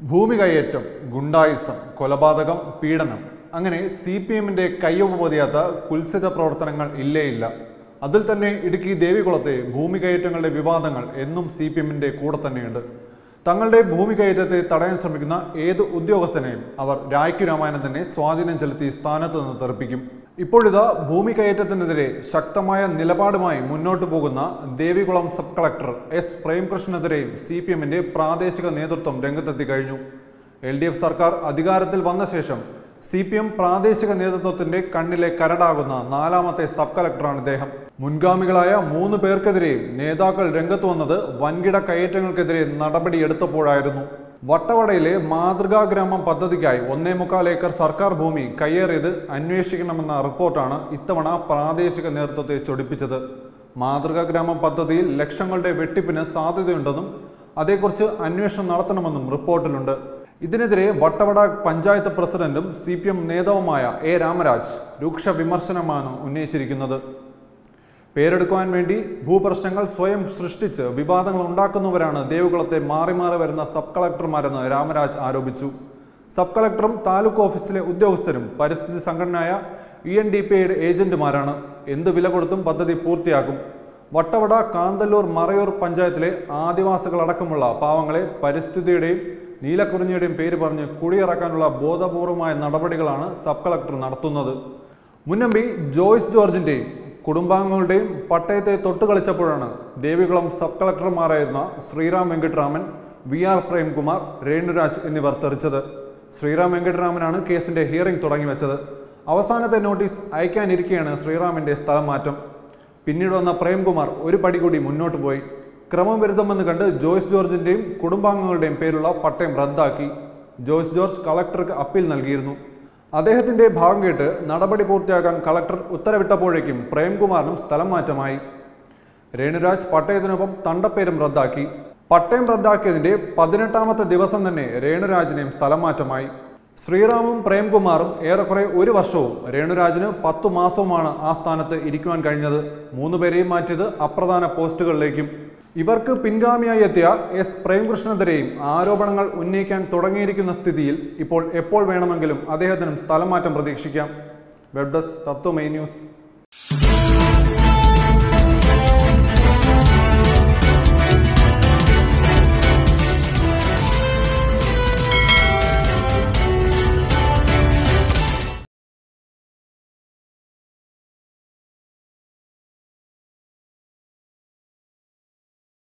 ഭൂമി കയ്യേറ്റം ഗുണ്ടായിസം കൊലപാതകം പീഡനം അങ്ങനെ സി പി എമ്മിന്റെ കയ്യൊപ്പ് പൊതിയാത്ത കുൽസിത പ്രവർത്തനങ്ങൾ ഇല്ലേ ഇല്ല അതിൽ തന്നെ ഇടുക്കി ദേവികുളത്തെ ഭൂമി കയറ്റങ്ങളുടെ വിവാദങ്ങൾ എന്നും സി പി എമ്മിന്റെ കൂടെ തന്നെയുണ്ട് തങ്ങളുടെ ഭൂമി കയറ്റത്തെ തടയാൻ ശ്രമിക്കുന്ന ഏത് ഉദ്യോഗസ്ഥനെയും അവർ രായ്ക്കു രാമായണം തന്നെ സ്വാധീനം ചെലുത്തി സ്ഥാനത്ത് നിന്ന് തെറിപ്പിക്കും ഇപ്പോഴിതാ ഭൂമി കയറ്റത്തിനെതിരെ ശക്തമായ നിലപാടുമായി മുന്നോട്ടു പോകുന്ന ദേവികുളം സബ് കളക്ടർ എസ് പ്രേംകൃഷ്ണനെതിരെയും സി പി എമ്മിന്റെ പ്രാദേശിക നേതൃത്വം രംഗത്തെത്തി കഴിഞ്ഞു എൽ ഡി എഫ് സർക്കാർ അധികാരത്തിൽ വന്ന ശേഷം സി പി എം പ്രാദേശിക നേതൃത്വത്തിന്റെ കണ്ണിലെ കരടാകുന്ന നാലാമത്തെ സബ് കളക്ടറാണ് ഇദ്ദേഹം മുൻഗാമികളായ മൂന്ന് പേർക്കെതിരെയും നേതാക്കൾ രംഗത്ത് വന്നത് വൻകിട കയറ്റങ്ങൾക്കെതിരെ നടപടിയെടുത്തപ്പോഴായിരുന്നു വട്ടവടയിലെ മാതൃകാ ഗ്രാമം പദ്ധതിക്കായി ഒന്നേ മുക്കാൽ ഏക്കർ സർക്കാർ ഭൂമി കയ്യേറിയത് അന്വേഷിക്കണമെന്ന റിപ്പോർട്ടാണ് ഇത്തവണ പ്രാദേശിക നേതൃത്വത്തെ ചൊടിപ്പിച്ചത് മാതൃകാ ഗ്രാമം പദ്ധതിയിൽ ലക്ഷങ്ങളുടെ വെട്ടിപ്പിന് സാധ്യതയുണ്ടെന്നും അതേക്കുറിച്ച് അന്വേഷണം നടത്തണമെന്നും റിപ്പോർട്ടിലുണ്ട് ഇതിനെതിരെ വട്ടവട പഞ്ചായത്ത് പ്രസിഡന്റും സി പി എം നേതാവുമായ എ രാമരാജ് രൂക്ഷ വിമർശനമാണ് ഉന്നയിച്ചിരിക്കുന്നത് പേരെടുക്കുവാൻ വേണ്ടി ഭൂപ്രശ്നങ്ങൾ സ്വയം സൃഷ്ടിച്ച് വിവാദങ്ങൾ ഉണ്ടാക്കുന്നവരാണ് ദേവികുളത്തെ മാറി മാറി വരുന്ന സബ് കളക്ടർമാരെന്ന് രാമരാജ് ആരോപിച്ചു സബ് കളക്ടറും താലൂക്ക് ഓഫീസിലെ ഉദ്യോഗസ്ഥരും പരിസ്ഥിതി സംഘടനയായ ഇ എൻ ഡി പി ഐയുടെ ഏജന്റുമാരാണ് എന്ത് വില കൊടുത്തും പദ്ധതി പൂർത്തിയാക്കും വട്ടവട കാന്തല്ലൂർ മറയൂർ പഞ്ചായത്തിലെ ആദിവാസികളടക്കമുള്ള പാവങ്ങളെ പരിസ്ഥിതിയുടെയും നീലക്കുറിഞ്ഞിയുടെയും പേര് പറഞ്ഞ് കുടിയിറക്കാനുള്ള ബോധപൂർവമായ നടപടികളാണ് സബ് കളക്ടർ നടത്തുന്നത് മുന്നമ്പി ജോയ്സ് ജോർജിന്റെയും കുടുംബാംഗങ്ങളുടെയും പട്ടയത്തെ തൊട്ടുകളിച്ചപ്പോഴാണ് ദേവികുളം സബ് കളക്ടർമാരായിരുന്ന ശ്രീറാം വെങ്കിട്ടരാമൻ വി ആർ പ്രേംകുമാർ രേണുരാജ് എന്നിവർ തെറിച്ചത് ശ്രീറാം വെങ്കിട്ടരാമനാണ് കേസിന്റെ ഹിയറിംഗ് തുടങ്ങി വെച്ചത് അവസാനത്തെ നോട്ടീസ് അയക്കാനിരിക്കെയാണ് ശ്രീറാമിന്റെ സ്ഥലം മാറ്റം പിന്നീട് വന്ന പ്രേംകുമാർ ഒരു പടി കൂടി മുന്നോട്ട് പോയി ക്രമവിരുദ്ധമെന്ന് കണ്ട് ജോയ്സ് ജോർജിന്റെയും കുടുംബാംഗങ്ങളുടെയും പേരുള്ള പട്ടയം റദ്ദാക്കി ജോയ്സ് ജോർജ് കളക്ടർക്ക് അപ്പീൽ നൽകിയിരുന്നു അദ്ദേഹത്തിന്റെ ഭാഗം കേട്ട് നടപടി പൂർത്തിയാക്കാൻ കളക്ടർ ഉത്തരവിട്ടപ്പോഴേക്കും പ്രേംകുമാറിനും സ്ഥലം മാറ്റമായി രേണുരാജ് പട്ടയത്തിനൊപ്പം തണ്ടപ്പേരും റദ്ദാക്കി പട്ടയം റദ്ദാക്കിയതിന്റെ പതിനെട്ടാമത്തെ ദിവസം തന്നെ രേണുരാജിനെയും സ്ഥലം മാറ്റമായി ശ്രീറാമും പ്രേംകുമാറും ഏറെക്കുറെ ഒരു വർഷവും രേണുരാജിന് പത്തു മാസവുമാണ് ആ സ്ഥാനത്ത് ഇരിക്കുവാൻ കഴിഞ്ഞത് മൂന്നുപേരെയും മാറ്റിയത് അപ്രധാന പോസ്റ്റുകളിലേക്കും ഇവർക്ക് പിൻഗാമിയായി എത്തിയ എസ് പ്രേംകൃഷ്ണനെതിരെയും ആരോപണങ്ങൾ ഉന്നയിക്കാൻ തുടങ്ങിയിരിക്കുന്ന സ്ഥിതിയിൽ ഇപ്പോൾ എപ്പോൾ വേണമെങ്കിലും അദ്ദേഹത്തിനും സ്ഥലം മാറ്റം പ്രതീക്ഷിക്കാം വെബ് ഡെസ്ക് തത്വമൈ ന്യൂസ്